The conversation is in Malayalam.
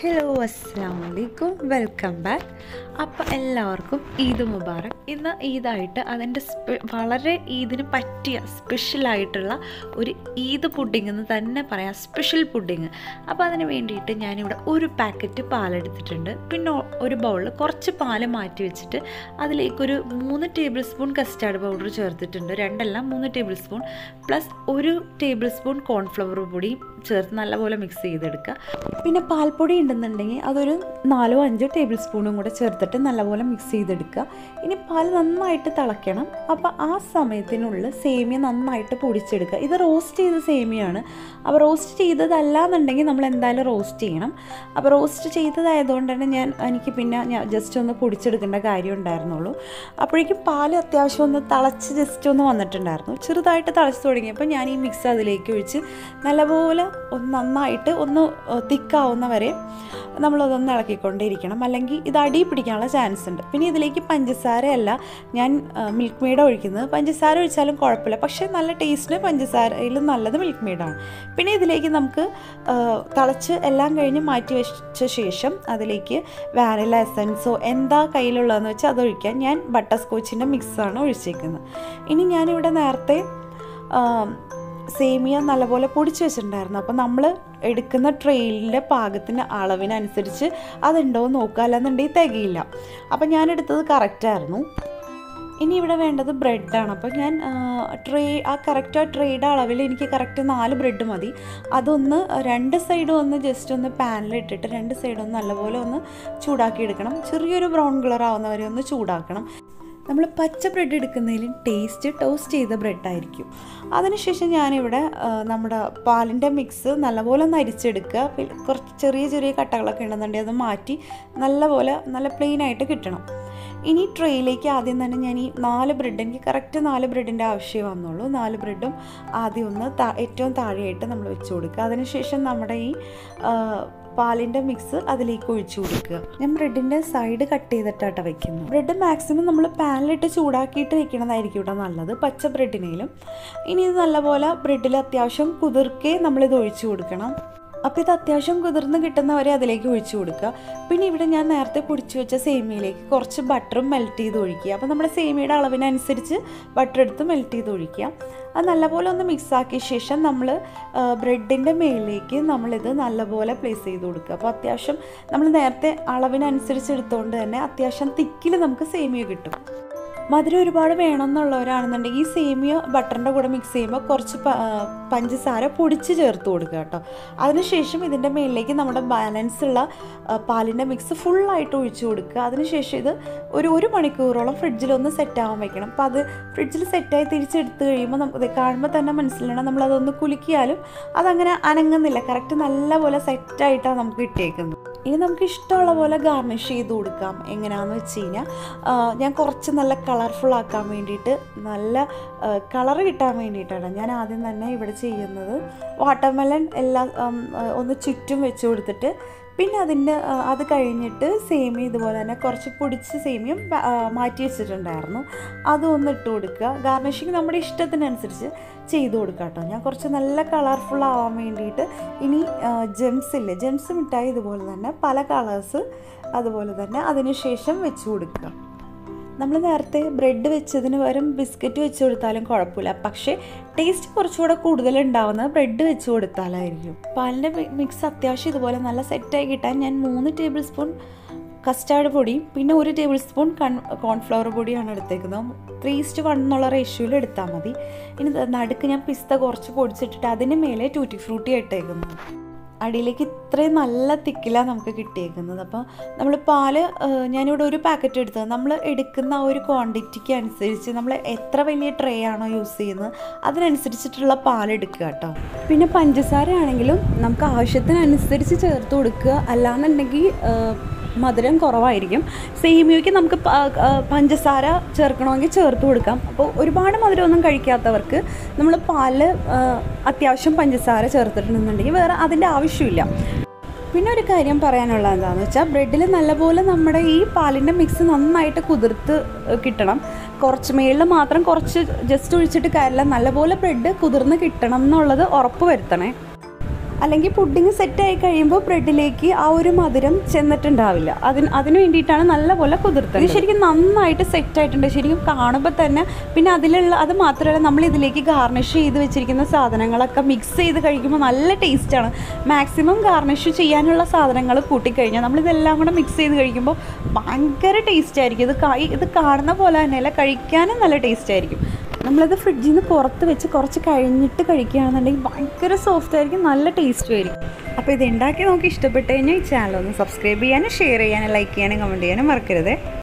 ഹലോ അസ്സാം വലൈക്കും വെൽക്കം ബാക്ക് അപ്പോൾ എല്ലാവർക്കും ഈദ് മുബാറക് ഇന്ന് ഈദായിട്ട് അതിൻ്റെ സ്പെ വളരെ ഈദിന് പറ്റിയ സ്പെഷ്യലായിട്ടുള്ള ഒരു ഈദ് പുഡിംഗ് എന്ന് തന്നെ പറയാം സ്പെഷ്യൽ പുഡിംഗ് അപ്പോൾ അതിന് വേണ്ടിയിട്ട് ഞാനിവിടെ ഒരു പാക്കറ്റ് പാലെടുത്തിട്ടുണ്ട് പിന്നെ ഒരു ബൗളിൽ കുറച്ച് പാല് മാറ്റി വെച്ചിട്ട് അതിലേക്കൊരു മൂന്ന് ടേബിൾ സ്പൂൺ കസ്റ്റാർഡ് പൗഡർ ചേർത്തിട്ടുണ്ട് രണ്ടല്ല മൂന്ന് ടേബിൾ സ്പൂൺ പ്ലസ് ഒരു ടേബിൾ സ്പൂൺ കോൺഫ്ലവർ പൊടിയും ചേർത്ത് നല്ലപോലെ മിക്സ് ചെയ്തെടുക്കുക പിന്നെ പാൽപ്പൊടി ഉണ്ടെന്നുണ്ടെങ്കിൽ അതൊരു നാലോ അഞ്ചോ ടേബിൾ സ്പൂണും കൂടെ ചേർത്തിട്ട് നല്ലപോലെ മിക്സ് ചെയ്തെടുക്കുക ഇനി പാൽ നന്നായിട്ട് തിളയ്ക്കണം അപ്പോൾ ആ സമയത്തിനുള്ളിൽ സേമിയ നന്നായിട്ട് പൊടിച്ചെടുക്കുക ഇത് റോസ്റ്റ് ചെയ്ത സേമിയാണ് അപ്പോൾ റോസ്റ്റ് ചെയ്തതല്ല എന്നുണ്ടെങ്കിൽ നമ്മൾ എന്തായാലും റോസ്റ്റ് ചെയ്യണം അപ്പോൾ റോസ്റ്റ് ചെയ്തതായതുകൊണ്ട് തന്നെ ഞാൻ എനിക്ക് പിന്നെ ഞാൻ ജസ്റ്റ് ഒന്ന് പൊടിച്ചെടുക്കേണ്ട കാര്യം ഉണ്ടായിരുന്നുള്ളൂ അപ്പോഴേക്കും പാൽ അത്യാവശ്യം ഒന്ന് തിളച്ച് ജസ്റ്റ് ഒന്ന് വന്നിട്ടുണ്ടായിരുന്നു ചെറുതായിട്ട് തിളച്ച് തുടങ്ങിയപ്പോൾ ഞാൻ ഈ മിക്സ് അതിലേക്ക് ഒഴിച്ച് നല്ലപോലെ ഒന്ന് നന്നായിട്ട് ഒന്ന് തിക്കാവുന്ന വരെ നമ്മളതൊന്ന് ഇളക്കിക്കൊണ്ടേയിരിക്കണം അല്ലെങ്കിൽ ഇത് അടി പിടിക്കാനുള്ള ചാൻസ് ഉണ്ട് പിന്നെ ഇതിലേക്ക് പഞ്ചസാരയല്ല ഞാൻ മിൽക്ക് മെയ്ഡ് ഒഴിക്കുന്നത് പഞ്ചസാര ഒഴിച്ചാലും കുഴപ്പമില്ല പക്ഷേ നല്ല ടേസ്റ്റിന് പഞ്ചസാരയിലും നല്ലത് മിൽക്ക് മെയ്ഡാണ് പിന്നെ ഇതിലേക്ക് നമുക്ക് തിളച്ച് എല്ലാം കഴിഞ്ഞ് മാറ്റി വെച്ച ശേഷം അതിലേക്ക് വാനില എസൻസോ എന്താ കയ്യിലുള്ളതെന്ന് വെച്ചാൽ അത് ഒഴിക്കാൻ ഞാൻ ബട്ടർ സ്കോച്ചിൻ്റെ മിക്സാണ് ഒഴിച്ചേക്കുന്നത് ഇനി ഞാനിവിടെ നേരത്തെ സേമിയ നല്ലപോലെ പൊടിച്ച് വെച്ചിട്ടുണ്ടായിരുന്നു അപ്പോൾ നമ്മൾ എടുക്കുന്ന ട്രെയിലിൻ്റെ പാകത്തിന് അളവിനനുസരിച്ച് അതുണ്ടോ എന്ന് നോക്കുക അല്ലാന്നുണ്ടെങ്കിൽ തികയില്ല അപ്പം ഞാൻ എടുത്തത് കറക്റ്റായിരുന്നു ഇനി ഇവിടെ വേണ്ടത് ബ്രെഡാണ് അപ്പോൾ ഞാൻ ട്രേ ആ കറക്റ്റ് ആ ട്രേയുടെ അളവിൽ എനിക്ക് കറക്റ്റ് നാല് ബ്രെഡ് മതി അതൊന്ന് രണ്ട് സൈഡും ഒന്ന് ജസ്റ്റ് ഒന്ന് പാനിലിട്ടിട്ട് രണ്ട് സൈഡും ഒന്ന് നല്ലപോലെ ഒന്ന് ചൂടാക്കി എടുക്കണം ചെറിയൊരു ബ്രൗൺ കളർ ആവുന്നവരെ ഒന്ന് ചൂടാക്കണം നമ്മൾ പച്ച ബ്രെഡ് എടുക്കുന്നതിലും ടേസ്റ്റ് ടോസ്റ്റ് ചെയ്ത ബ്രെഡായിരിക്കും അതിനുശേഷം ഞാനിവിടെ നമ്മുടെ പാലിൻ്റെ മിക്സ് നല്ലപോലെ ഒന്ന് അരിച്ചെടുക്കുക കുറച്ച് ചെറിയ ചെറിയ കട്ടകളൊക്കെ ഉണ്ടെന്നുണ്ടെങ്കിൽ അത് മാറ്റി നല്ലപോലെ നല്ല പ്ലെയിൻ ആയിട്ട് കിട്ടണം ഇനി ട്രേയിലേക്ക് ആദ്യം തന്നെ ഞാൻ ഈ നാല് ബ്രെഡ് എനിക്ക് കറക്റ്റ് നാല് ബ്രെഡിൻ്റെ ആവശ്യമേ വന്നുള്ളൂ നാല് ബ്രെഡും ആദ്യം ഒന്ന് ഏറ്റവും താഴെയായിട്ട് നമ്മൾ വെച്ച് കൊടുക്കുക അതിനുശേഷം നമ്മുടെ ഈ പാലിൻ്റെ മിക്സ് അതിലേക്ക് ഒഴിച്ചു കൊടുക്കുക ഞാൻ ബ്രെഡിൻ്റെ സൈഡ് കട്ട് ചെയ്തിട്ടാണ് വെക്കുന്നത് ബ്രെഡ് മാക്സിമം നമ്മൾ പാനിലിട്ട് ചൂടാക്കിയിട്ട് വെക്കണതായിരിക്കും ഇവിടെ നല്ലത് പച്ച ബ്രെഡിനേലും ഇനി ഇത് നല്ലപോലെ ബ്രെഡിൽ അത്യാവശ്യം കുതിർക്കേ നമ്മളിത് ഒഴിച്ചു കൊടുക്കണം അപ്പോൾ ഇത് അത്യാവശ്യം കുതിർന്ന് കിട്ടുന്നവരെ അതിലേക്ക് ഒഴിച്ചു കൊടുക്കുക പിന്നെ ഇവിടെ ഞാൻ നേരത്തെ പൊടിച്ചു വെച്ച സേമിയയിലേക്ക് കുറച്ച് ബട്ടറും മെൽറ്റ് ചെയ്ത് ഒഴിക്കുക അപ്പോൾ നമ്മുടെ സേമിയയുടെ അളവിനനുസരിച്ച് ബട്ടർ എടുത്ത് മെൽറ്റ് ചെയ്ത് ഒഴിക്കുക അത് നല്ലപോലെ ഒന്ന് മിക്സ് ആക്കിയ ശേഷം നമ്മൾ ബ്രെഡിൻ്റെ മേളിലേക്ക് നമ്മളിത് നല്ലപോലെ പ്ലേസ് ചെയ്ത് കൊടുക്കുക അപ്പോൾ അത്യാവശ്യം നമ്മൾ നേരത്തെ അളവിനനുസരിച്ച് എടുത്തുകൊണ്ട് തന്നെ അത്യാവശ്യം തിക്കിൽ നമുക്ക് സേമിയ കിട്ടും മധുരം ഒരുപാട് വേണമെന്നുള്ളവരാണെന്നുണ്ടെങ്കിൽ ഈ സേമിയ ബട്ടറിൻ്റെ കൂടെ മിക്സ് ചെയ്യുമ്പോൾ കുറച്ച് പഞ്ചസാര പൊടിച്ച് ചേർത്ത് കൊടുക്കുക കേട്ടോ അതിനുശേഷം ഇതിൻ്റെ മേളിലേക്ക് നമ്മുടെ ബാലൻസ് ഉള്ള പാലിൻ്റെ മിക്സ് ഫുള്ളായിട്ട് ഒഴിച്ചു കൊടുക്കുക അതിനുശേഷം ഇത് ഒരു ഒരു മണിക്കൂറോളം ഫ്രിഡ്ജിലൊന്ന് സെറ്റ് ആവാൻ വെക്കണം അപ്പോൾ അത് ഫ്രിഡ്ജിൽ സെറ്റായി തിരിച്ചെടുത്ത് കഴിയുമ്പോൾ നമുക്ക് കാണുമ്പോൾ തന്നെ മനസ്സിലാണ് നമ്മളതൊന്ന് കുലുക്കിയാലും അതങ്ങനെ അനങ്ങുന്നില്ല കറക്റ്റ് നല്ലപോലെ സെറ്റായിട്ടാണ് നമുക്ക് ഇട്ടേക്കുന്നത് ഇനി നമുക്ക് ഇഷ്ടമുള്ള പോലെ ഗാർണിഷ് ചെയ്ത് കൊടുക്കാം എങ്ങനെയാണെന്ന് വെച്ച് കഴിഞ്ഞാൽ ഞാൻ കുറച്ച് നല്ല കളർഫുൾ ആക്കാൻ വേണ്ടിയിട്ട് നല്ല കളർ കിട്ടാൻ വേണ്ടിയിട്ടാണ് ഞാൻ ആദ്യം തന്നെ ഇവിടെ ചെയ്യുന്നത് വാട്ടർമെലൺ എല്ലാം ഒന്ന് ചുറ്റും വെച്ച് കൊടുത്തിട്ട് പിന്നെ അതിൻ്റെ അത് കഴിഞ്ഞിട്ട് സേമിയ ഇതുപോലെ തന്നെ കുറച്ച് പൊടിച്ച് സേമിയം മാറ്റി വെച്ചിട്ടുണ്ടായിരുന്നു അതും ഒന്ന് ഇട്ട് കൊടുക്കുക ഗാർണിഷിങ് നമ്മുടെ ഇഷ്ടത്തിനനുസരിച്ച് ചെയ്ത് കൊടുക്കുക കേട്ടോ ഞാൻ കുറച്ച് നല്ല കളർഫുൾ ആവാൻ വേണ്ടിയിട്ട് ഇനി ജെംസ് ഇല്ലേ ജെംസ് മിഠായി ഇതുപോലെ തന്നെ പല കളേഴ്സ് അതുപോലെ തന്നെ അതിനുശേഷം വെച്ച് കൊടുക്കുക നമ്മൾ നേരത്തെ ബ്രെഡ് വെച്ചതിന് പകരം ബിസ്ക്കറ്റ് വെച്ച് കൊടുത്താലും കുഴപ്പമില്ല പക്ഷേ ടേസ്റ്റ് കുറച്ചുകൂടെ കൂടുതൽ ഉണ്ടാവുന്നത് ബ്രെഡ് വെച്ച് കൊടുത്താലായിരിക്കും പാലിൻ്റെ മിക്സ് അത്യാവശ്യം ഇതുപോലെ നല്ല സെറ്റായി കിട്ടാൻ ഞാൻ മൂന്ന് ടേബിൾ സ്പൂൺ കസ്റ്റാർഡ് പൊടിയും പിന്നെ ഒരു ടേബിൾ സ്പൂൺ കൺ കോൺഫ്ലവർ പൊടിയാണ് എടുത്തേക്കുന്നത് ത്രീ ഇസ്റ്റ് വൺ എന്നുള്ള റേഷ്യോയിൽ എടുത്താൽ മതി ഇനി നടുക്ക് ഞാൻ പിസ്ത കുറച്ച് പൊടിച്ചിട്ടിട്ട് അതിന് മേലെ ടൂറ്റി ഫ്രൂട്ടി ഇട്ടേക്കുന്നു അടിയിലേക്ക് ഇത്രയും നല്ല തിക്കിലാണ് നമുക്ക് കിട്ടിയേക്കുന്നത് അപ്പോൾ നമ്മൾ പാല് ഞാനിവിടെ ഒരു പാക്കറ്റ് എടുത്തത് നമ്മൾ എടുക്കുന്ന ആ ഒരു ക്വാണ്ടിറ്റിക്ക് അനുസരിച്ച് നമ്മൾ എത്ര വലിയ ട്രേ ആണോ യൂസ് ചെയ്യുന്നത് അതിനനുസരിച്ചിട്ടുള്ള പാൽ എടുക്കുക കേട്ടോ പിന്നെ പഞ്ചസാര ആണെങ്കിലും നമുക്ക് ആവശ്യത്തിനനുസരിച്ച് ചേർത്ത് കൊടുക്കുക അല്ലാന്നുണ്ടെങ്കിൽ മധുരം കുറവായിരിക്കും സേമിയയ്ക്ക് നമുക്ക് പഞ്ചസാര ചേർക്കണമെങ്കിൽ ചേർത്ത് കൊടുക്കാം അപ്പോൾ ഒരുപാട് മധുരമൊന്നും കഴിക്കാത്തവർക്ക് നമ്മൾ പാല് അത്യാവശ്യം പഞ്ചസാര ചേർത്തിട്ടുണ്ടെന്നുണ്ടെങ്കിൽ വേറെ അതിൻ്റെ ആവശ്യമില്ല പിന്നെ ഒരു കാര്യം പറയാനുള്ളത് എന്താണെന്ന് വെച്ചാൽ ബ്രെഡിൽ നല്ലപോലെ നമ്മുടെ ഈ പാലിൻ്റെ മിക്സ് നന്നായിട്ട് കുതിർത്ത് കിട്ടണം കുറച്ച് മേളിൽ മാത്രം കുറച്ച് ജസ്റ്റ് ഒഴിച്ചിട്ട് കാര്യമില്ല നല്ലപോലെ ബ്രെഡ് കുതിർന്ന് കിട്ടണം എന്നുള്ളത് ഉറപ്പ് വരുത്തണേ അല്ലെങ്കിൽ പുഡിങ് സെറ്റായി കഴിയുമ്പോൾ ബ്രെഡിലേക്ക് ആ ഒരു മധുരം ചെന്നിട്ടുണ്ടാവില്ല അതിന് അതിന് വേണ്ടിയിട്ടാണ് നല്ലപോലെ കുതിർത്തത് ഇത് ശരിക്കും നന്നായിട്ട് സെറ്റ് ആയിട്ടുണ്ട് ശരിക്കും കാണുമ്പോൾ തന്നെ പിന്നെ അതിലുള്ള അത് മാത്രമല്ല നമ്മൾ ഇതിലേക്ക് ഗാർണിഷ് ചെയ്ത് വെച്ചിരിക്കുന്ന സാധനങ്ങളൊക്കെ മിക്സ് ചെയ്ത് കഴിക്കുമ്പോൾ നല്ല ടേസ്റ്റാണ് മാക്സിമം ഗാർണിഷ് ചെയ്യാനുള്ള സാധനങ്ങൾ കൂട്ടിക്കഴിഞ്ഞാൽ നമ്മളിതെല്ലാം കൂടെ മിക്സ് ചെയ്ത് കഴിക്കുമ്പോൾ ഭയങ്കര ടേസ്റ്റ് ആയിരിക്കും ഇത് കാ- ഇത് കാണുന്ന പോലെ തന്നെയല്ല കഴിക്കാനും നല്ല ടേസ്റ്റ് ആയിരിക്കും നമ്മളിത് ഫ്രിഡ്ജിൽ നിന്ന് പുറത്ത് വെച്ച് കുറച്ച് കഴിഞ്ഞിട്ട് കഴിക്കുകയാണെന്നുണ്ടെങ്കിൽ ഭയങ്കര സോഫ്റ്റ് ആയിരിക്കും നല്ല ടേസ്റ്റും ആയിരിക്കും അപ്പോൾ ഇത് ഉണ്ടാക്കി നോക്കി ഇഷ്ടപ്പെട്ട് കഴിഞ്ഞാൽ ഈ ചാനൽ ഒന്ന് സബ്സ്ക്രൈബ് ചെയ്യാനും ഷെയർ ചെയ്യാനും ലൈക്ക് ചെയ്യാനും കമൻറ്റ് ചെയ്യാനും മറക്കരുത്